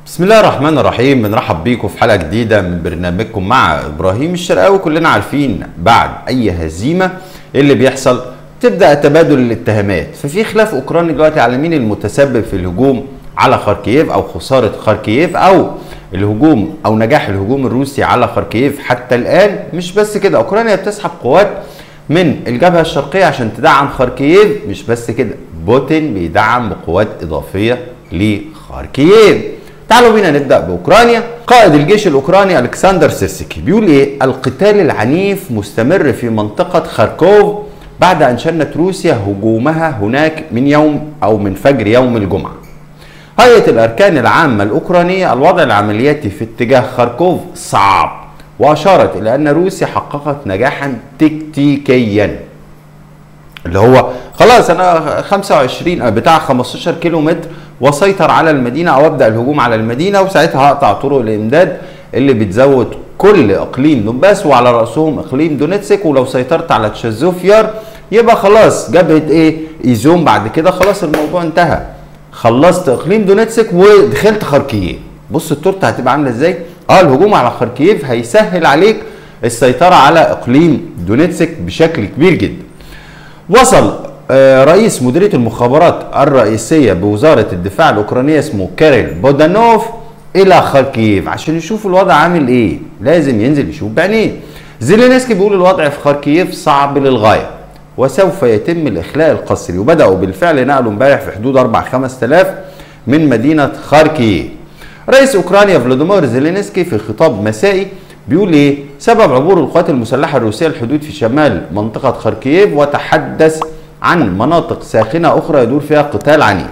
بسم الله الرحمن الرحيم بنرحب بيكم في حلقه جديده من برنامجكم مع ابراهيم الشرقاوي كلنا عارفين بعد اي هزيمه إيه اللي بيحصل تبدا تبادل الاتهامات ففي خلاف اوكراني دلوقتي على مين المتسبب في الهجوم على خاركييف او خساره خاركييف او الهجوم او نجاح الهجوم الروسي على خاركييف حتى الان مش بس كده اوكرانيا بتسحب قوات من الجبهه الشرقيه عشان تدعم خاركييف مش بس كده بوتين بيدعم بقوات اضافيه لخاركييف تعالوا بينا نبدا باوكرانيا قائد الجيش الاوكراني الكسندر سيرسكي بيقول ايه القتال العنيف مستمر في منطقه خاركوف بعد ان شنت روسيا هجومها هناك من يوم او من فجر يوم الجمعه هيئه الاركان العامه الاوكرانيه الوضع العملياتي في اتجاه خاركوف صعب واشارت الى ان روسيا حققت نجاحا تكتيكيا اللي هو خلاص انا 25 بتاع 15 كيلو متر وسيطر على المدينه او ابدا الهجوم على المدينه وساعتها هقطع طرق الامداد اللي بتزود كل اقليم دونباس وعلى راسهم اقليم دونيتسك ولو سيطرت على تشازوفيار يبقى خلاص جبهه ايه ايزوم بعد كده خلاص الموضوع انتهى خلصت اقليم دونيتسك ودخلت خاركييف بص التورته هتبقى عامله ازاي اه الهجوم على خاركييف هيسهل عليك السيطره على اقليم دونيتسك بشكل كبير جدا وصل رئيس مديريه المخابرات الرئيسيه بوزاره الدفاع الاوكرانيه اسمه كاريل بودانوف الى خاركييف عشان يشوف الوضع عامل ايه لازم ينزل يشوف بعينيه زيلينسكي بيقول الوضع في خاركييف صعب للغايه وسوف يتم الاخلاء القسري وبداوا بالفعل نقلوا امبارح في حدود 4 5000 من مدينه خاركييف رئيس اوكرانيا فلاديمير زيلينسكي في خطاب مسائي بيقول ايه سبب عبور القوات المسلحه الروسيه الحدود في شمال منطقه خاركييف وتحدث عن مناطق ساخنه اخرى يدور فيها قتال عنيف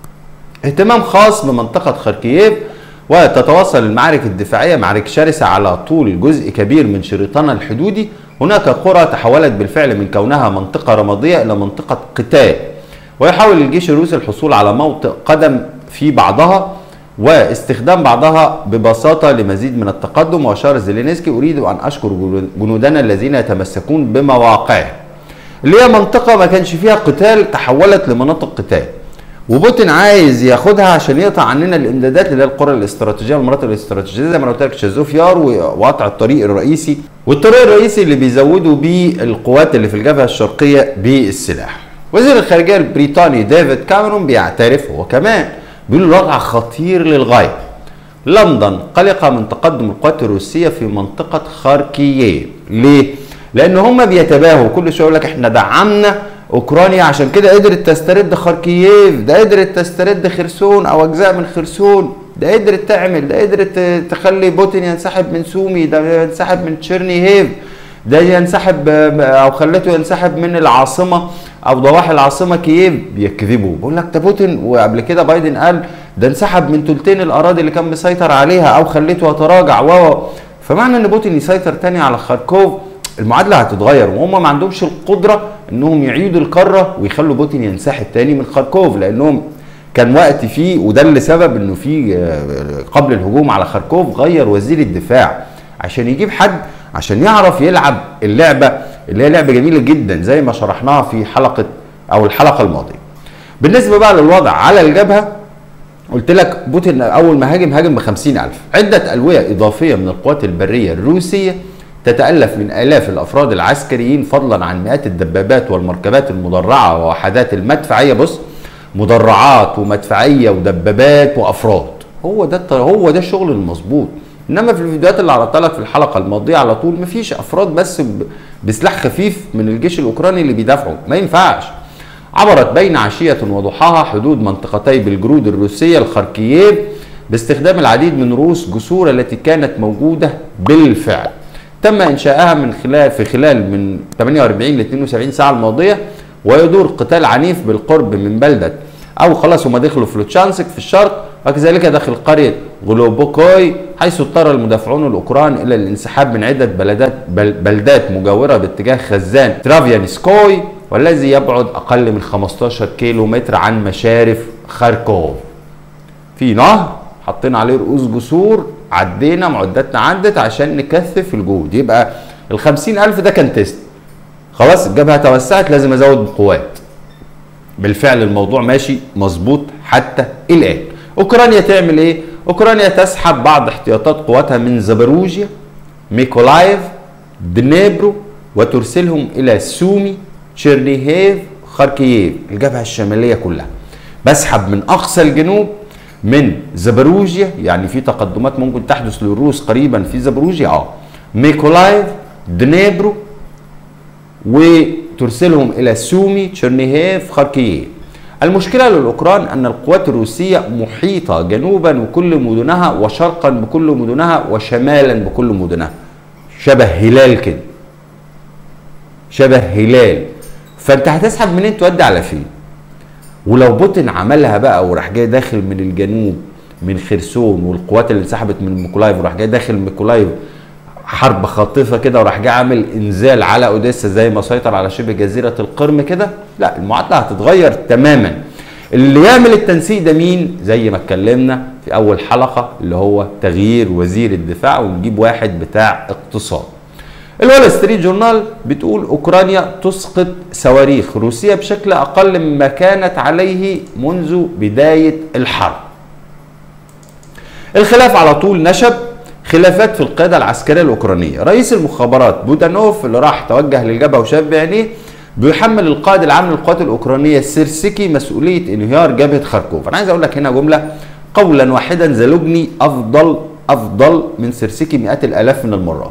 اهتمام خاص بمنطقه خاركييف وتتواصل المعارك الدفاعيه معارك شرسه على طول جزء كبير من شريطنا الحدودي هناك قرى تحولت بالفعل من كونها منطقه رماديه الى منطقه قتال ويحاول الجيش الروسي الحصول على موطئ قدم في بعضها واستخدام بعضها ببساطة لمزيد من التقدم وأشار زيلينسكي أريد أن أشكر جنودنا الذين يتمسكون بمواقعهم اللي هي منطقة ما كانش فيها قتال تحولت لمناطق قتال وبوتين عايز ياخدها عشان يقطع عننا الامدادات اللي هي القرى الاستراتيجيه والمناطق الاستراتيجيه زي ما انا قلت لك شازوفيار وقطع الطريق الرئيسي والطريق الرئيسي اللي بيزودوا بيه القوات اللي في الجبهه الشرقيه بالسلاح. وزير الخارجيه البريطاني ديفيد كاميرون بيعترف هو كمان بيقول الوضع خطير للغايه. لندن قلقه من تقدم القوات الروسيه في منطقه خاركييف، ليه؟ لان هم بيتباهوا كل شويه يقول لك احنا دعمنا اوكرانيا عشان كده قدرت تسترد خاركييف ده قدرت تسترد خرسون او اجزاء من خرسون ده قدرت تعمل ده قدرت تخلي بوتين ينسحب من سومي ده ينسحب من تشيرنيهيف ده ينسحب او خلته ينسحب من العاصمه او ضواحي العاصمه كييف بيكذبوا بقول لك ده بوتين وقبل كده بايدن قال ده انسحب من ثلثين الاراضي اللي كان مسيطر عليها او خليته يتراجع و فمعنى ان بوتين يسيطر تاني على خاركوف المعادله هتتغير وهم ما عندهمش القدره انهم يعيدوا القاره ويخلوا بوتين ينسحب تاني من خاركوف لانهم كان وقت فيه وده اللي سبب انه في قبل الهجوم على خاركوف غير وزير الدفاع عشان يجيب حد عشان يعرف يلعب اللعبه اللي هي لعبه جميله جدا زي ما شرحناها في حلقه او الحلقه الماضيه. بالنسبه بقى للوضع على الجبهه قلت لك بوتين اول ما هاجم هاجم ب 50000 عده الويه اضافيه من القوات البريه الروسيه تتألف من آلاف الأفراد العسكريين فضلا عن مئات الدبابات والمركبات المدرعة ووحدات المدفعية بص مدرعات ومدفعية ودبابات وأفراد هو ده هو ده الشغل المظبوط انما في الفيديوهات اللي عرضتها لك في الحلقه الماضيه على طول مفيش افراد بس بسلاح خفيف من الجيش الاوكراني اللي بيدافعوا ما ينفعش عبرت بين عشيه وضحاها حدود منطقتي بلجرود الروسيه الخاركييف باستخدام العديد من رؤوس جسور التي كانت موجوده بالفعل تم انشائها من خلال في خلال من 48 ل 72 ساعه الماضيه ويدور قتال عنيف بالقرب من بلده او خلاص هم دخلوا في لوتشانسك في الشرق وكذلك داخل قريه غلوبوكوي حيث اضطر المدافعون الاوكران الى الانسحاب من عده بلدات بل بلدات مجاوره باتجاه خزان ترافيانسكوي والذي يبعد اقل من 15 كيلو متر عن مشارف خاركوف. في نهر حاطين عليه رؤوس جسور عدينا معداتنا عدت عشان نكثف الجهود يبقى ال 50000 ده كان تيست خلاص الجبهه توسعت لازم ازود قوات بالفعل الموضوع ماشي مظبوط حتى الان اوكرانيا تعمل ايه اوكرانيا تسحب بعض احتياطات قواتها من زبروجيا ميكولايف دنيبرو وترسلهم الى سومي تشيرنيهيف خاركييف الجبهه الشماليه كلها بسحب من اقصى الجنوب من زبروجيا يعني في تقدمات ممكن تحدث للروس قريبا في زبروجيا اه ميكولايف دنيبرو وترسلهم الى سومي تشيرنيهيف خاركييف المشكلة للأوكران أن القوات الروسية محيطة جنوبا بكل مدنها وشرقا بكل مدنها وشمالا بكل مدنها شبه هلال كده شبه هلال فانت هتسحب منين تودي على فين ولو بوتين عملها بقى وراح جاي داخل من الجنوب من خرسون والقوات اللي انسحبت من ميكولايف وراح جاي داخل ميكولايف حرب خاطفه كده وراح جاي عامل انزال على اوديسا زي ما سيطر على شبه جزيره القرم كده لا المعادله هتتغير تماما اللي يعمل التنسيق ده مين زي ما اتكلمنا في اول حلقه اللي هو تغيير وزير الدفاع ونجيب واحد بتاع اقتصاد الول ستريت جورنال بتقول اوكرانيا تسقط صواريخ روسيا بشكل اقل مما كانت عليه منذ بدايه الحرب الخلاف على طول نشب خلافات في القياده العسكريه الاوكرانيه رئيس المخابرات بودانوف اللي راح توجه للجبهه وشاف بعينيه بيحمل القائد العام للقوات الاوكرانيه سيرسكي مسؤوليه انهيار جبهه خاركوف انا عايز اقول لك هنا جمله قولا واحدا زلوجني افضل افضل من سيرسكي مئات الالاف من المرات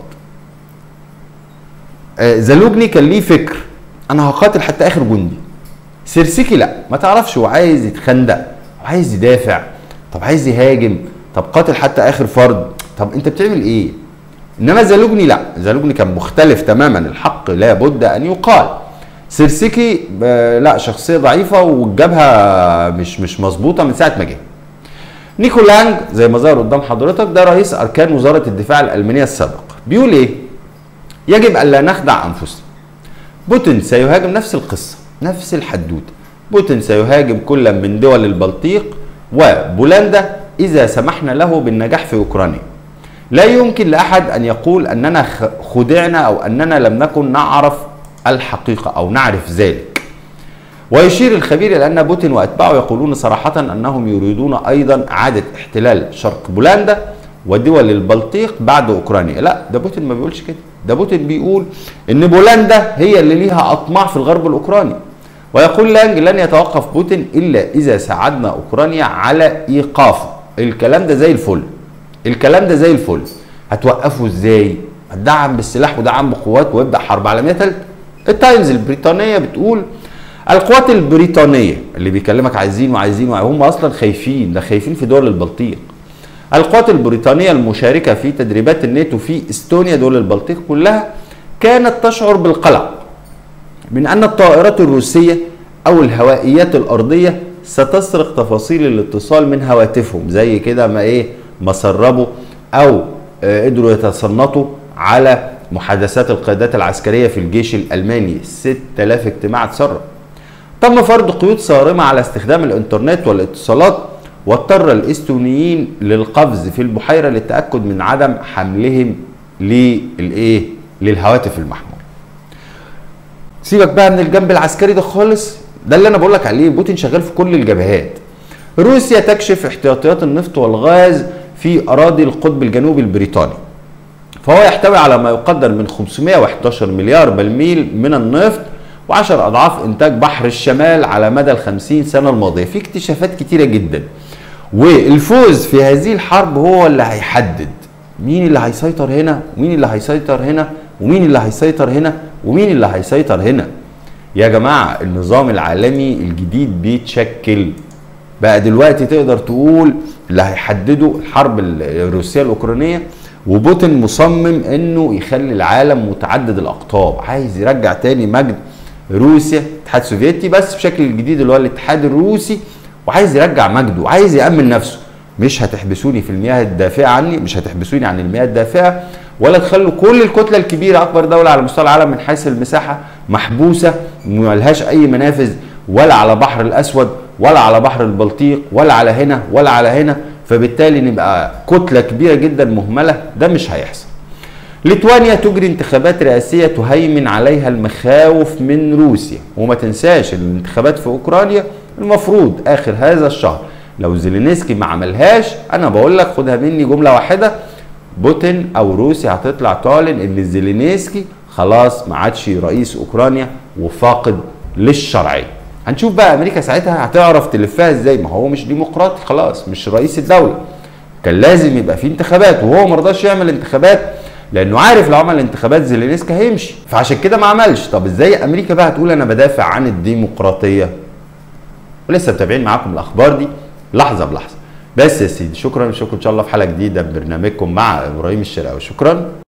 آه، زلوجني كان ليه فكر انا هقاتل حتى اخر جندي سيرسكي لا ما تعرفش هو عايز يتخندق عايز يدافع طب عايز يهاجم طب قاتل حتى اخر فرد طب انت بتعمل ايه انما زالوجني لا زالوجني كان مختلف تماما الحق لابد ان يقال سيرسيكي آه، لا شخصيه ضعيفه والجبهه مش مش مظبوطه من ساعه ما جه نيكو لانج زي ما ظهر قدام حضرتك ده رئيس اركان وزاره الدفاع الالمانيه السابق بيقول ايه يجب الا نخدع انفسنا بوتين سيهاجم نفس القصه نفس الحدوته بوتين سيهاجم كل من دول البلطيق وبولندا اذا سمحنا له بالنجاح في اوكرانيا لا يمكن لاحد ان يقول اننا خدعنا او اننا لم نكن نعرف الحقيقه او نعرف ذلك ويشير الخبير الى ان بوتين واتباعه يقولون صراحه انهم يريدون ايضا اعاده احتلال شرق بولندا ودول البلطيق بعد اوكرانيا لا ده بوتين ما بيقولش كده ده بوتين بيقول ان بولندا هي اللي ليها اطماع في الغرب الاوكراني ويقول لانج لن يتوقف بوتين الا اذا ساعدنا اوكرانيا على ايقافه الكلام ده زي الفل الكلام ده زي الفل هتوقفه ازاي هتدعم بالسلاح ودعم بقوات ويبدا حرب عالميه ثالثه التايمز البريطانيه بتقول القوات البريطانيه اللي بيكلمك عايزين وعايزين هم اصلا خايفين ده خايفين في دول البلطيق القوات البريطانيه المشاركه في تدريبات الناتو في استونيا دول البلطيق كلها كانت تشعر بالقلق من ان الطائرات الروسيه او الهوائيات الارضيه ستسرق تفاصيل الاتصال من هواتفهم زي كده ما ايه ما سربوا او آه، قدروا يتصنطوا على محادثات القيادات العسكريه في الجيش الالماني 6000 اجتماع اتسرب تم فرض قيود صارمه على استخدام الانترنت والاتصالات واضطر الاستونيين للقفز في البحيره للتاكد من عدم حملهم للايه للهواتف المحموله سيبك بقى من الجنب العسكري ده خالص ده اللي انا بقول لك عليه بوتين شغال في كل الجبهات روسيا تكشف احتياطيات النفط والغاز في اراضي القطب الجنوبي البريطاني فهو يحتوي على ما يقدر من 511 مليار برميل من النفط و10 اضعاف انتاج بحر الشمال على مدى ال 50 سنه الماضيه في اكتشافات كتيره جدا والفوز في هذه الحرب هو اللي هيحدد مين اللي هيسيطر هنا ومين اللي هيسيطر هنا ومين اللي هيسيطر هنا ومين اللي هيسيطر هنا يا جماعه النظام العالمي الجديد بيتشكل بقى دلوقتي تقدر تقول اللي هيحددوا الحرب الروسيه الاوكرانيه وبوتين مصمم انه يخلي العالم متعدد الاقطاب عايز يرجع تاني مجد روسيا الاتحاد السوفيتي بس بشكل جديد اللي هو الاتحاد الروسي وعايز يرجع مجده وعايز يامن نفسه مش هتحبسوني في المياه الدافئه عني مش هتحبسوني عن المياه الدافئه ولا تخلوا كل الكتله الكبيره اكبر دوله على مستوى العالم من حيث المساحه محبوسه ملهاش اي منافذ ولا على بحر الاسود ولا على بحر البلطيق ولا على هنا ولا على هنا فبالتالي نبقى كتله كبيره جدا مهمله ده مش هيحصل ليتوانيا تجري انتخابات رئاسيه تهيمن عليها المخاوف من روسيا وما تنساش الانتخابات في اوكرانيا المفروض اخر هذا الشهر لو زيلينسكي ما عملهاش انا بقول لك خدها مني جمله واحده بوتين او روسيا هتطلع تعلن ان زيلينسكي خلاص ما عادش رئيس اوكرانيا وفاقد للشرعيه هنشوف بقى امريكا ساعتها هتعرف تلفها ازاي ما هو مش ديمقراطي خلاص مش رئيس الدوله كان لازم يبقى في انتخابات وهو ما رضاش يعمل انتخابات لانه عارف لو عمل انتخابات زيلينسكي هيمشي فعشان كده ما عملش طب ازاي امريكا بقى هتقول انا بدافع عن الديمقراطيه ولسه متابعين معاكم الاخبار دي لحظه بلحظه بس يا سيدي شكرا نشوفكم ان شاء الله في حلقه جديده من برنامجكم مع ابراهيم الشرقاوي شكرا